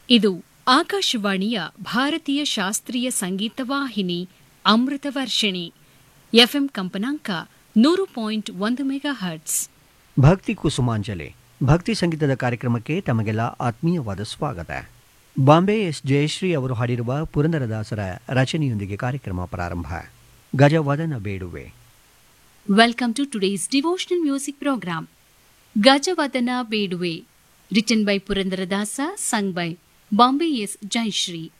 ಇದು ಆಕಾಶವಾಣಿಯ ಭಾರತೀಯ ಶಾಸ್ತ್ರೀಯ ಸಂಗೀತ ವಾಹಿನಿ ಅಮೃತ ವರ್ಷಿಣಿ ಎಫ್ಎಂ ಕಂಪನಾಂಕ ನೂರು ಪಾಯಿಂಟ್ ಒಂದು ಮೆಗಾ ಹರ್ಟ್ಸ್ ಭಕ್ತಿ ಕುಸುಮಾಂಜಲಿ ಭಕ್ತಿ ಸಂಗೀತದ ಕಾರ್ಯಕ್ರಮಕ್ಕೆ ತಮಗೆಲ್ಲ ಆತ್ಮೀಯವಾದ ಸ್ವಾಗತ ಬಾಂಬೆ ಎಸ್ ಜಯಶ್ರೀ ಅವರು ಹಾಡಿರುವ ಪುರಂದರದಾಸರ ರಚನೆಯೊಂದಿಗೆ ಕಾರ್ಯಕ್ರಮ ಪ್ರಾರಂಭ ಗಜವದನ ಬೇಡುವೆ Welcome to today's devotional music program. Gajavadana Beduwe, written by Purandaradasa, sung by Bombay S. Jayashri.